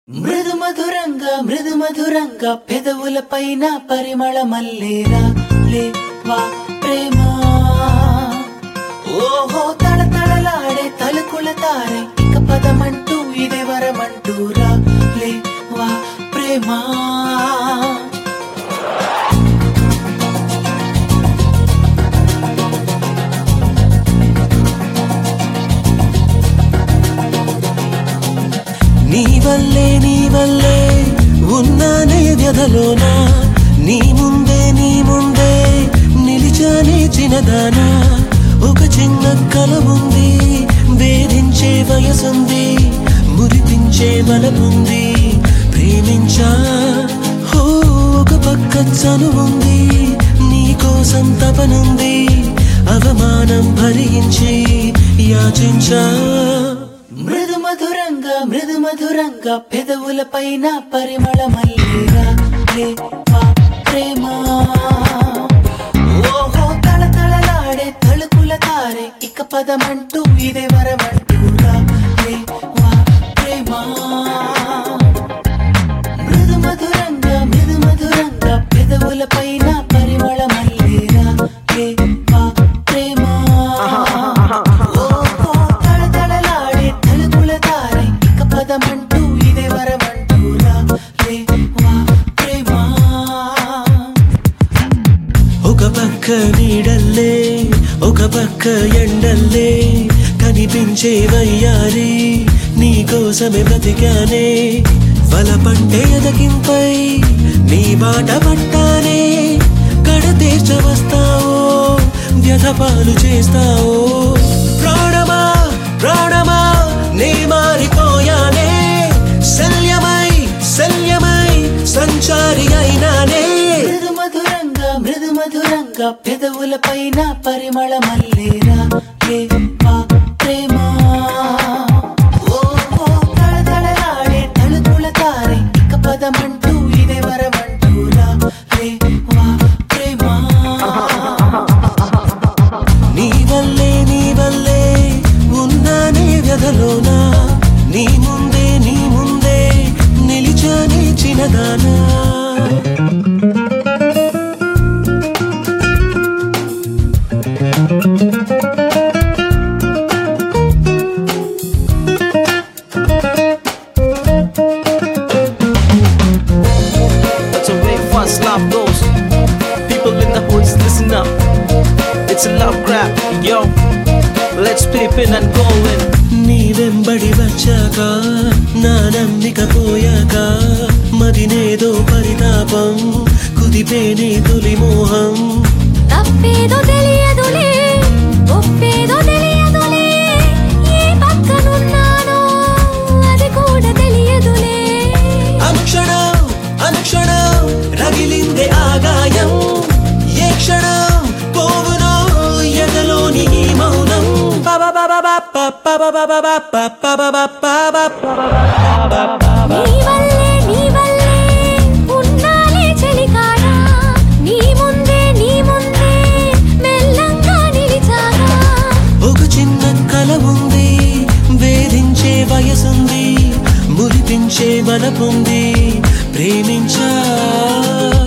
మృదు మధురంగా మృదు మధురంగా పెదవుల పైన పరిమళ మల్లేరా లేవా ప్రేమ ఓహో తళతళలాడే తలుకుల తారే ఇక పదమంటూ ఇదే వరమంటూరా లేవా ప్రేమ నీ వల్లే నీ వల్లే ఉన్నానే వ్యధలోనా నీ ముందే నీ ముందే నిలిచానే చిన్నదానా ఒక చిన్న కలముంది వేధించే వయసుంది మురిపించే బలముంది ప్రేమించా హో ఒక పక్క చనువుంది నీ కోసం తపనుంది అవమానం భరించి యాచించా మృదు మధురంగా మృదు మధురంగా పెదవుల పైన పరిమళ మల్లేరా లేవా ప్రేమ ఓహో తళతళలాడే తలుకుల తారే ఇక పదమంటూ ఇదే వరమంటూరా లేవా ప్రేమ మృదు మధురంగా మృదు మధురంగా పెదవుల పైన పరిమళ మల్లేరా లేవా ప్రేమ ఓహో తళతళలాడే తలుపుల తారే ఇక పదమంటూ ఇదే వరమంటూరా లేవా ప్రేమ ఒక పక్క నీడల్లే ఒక పక్క ఎండల్లే కనిపించే వయ్యారి నీ కోసమే బ్రతికానే వలపంటే ఎదగింపై నీ బాట పట్టానే కడ తీర్చ వస్తావో వ్యధపాలు చేస్తావో ప్రాణమా ప్రాణమా నీ మారిపోయానే శల్యమై శల్యమై సంచారి అయినానే మృదు మధురంగా మృదు మధురంగా పెదవుల పైన పరిమళ మల్లేరా లేవా ప్రేమ ఓహో తళతళలాడే తలుపుల తారే ఇక పదమంటూ ఇదే వరమంటూరా లేవా ప్రేమ నీ వల్లే నీ వల్లే ఉన్నానే వ్యధలోనా నీ ముందే నీ ముందే నిలిచానే చిన్నదానా That's the way fast love goes. People in the hoods, listen up. It's a love grab, yo. Let's flip in and go in. నీ వెంబడి వచ్చాక నా నమ్మిక పోయాక మదినేదో పరితాపం కుదిపేనే తొలి మోహం తప్పేదో తెలియదులే ఒప్పేదో తెలియదులే ఏ పక్కనున్నానో అది కూడా తెలియదులే అనుక్షణం అనుక్షణం రగిలిందే ఆగాయం ఏ క్షణం పోవునో ఎదలోని ఈ మౌనం నీ వల్లే నీ వల్లే ఉన్నాలే చెలికాడా నీ ముందే నీ ముందే మెల్లంగా నిలిచాగా ఒక చిన్న కల ఉంది వేధించే వయసుంది మురిపించే మనపుంది ప్రేమించా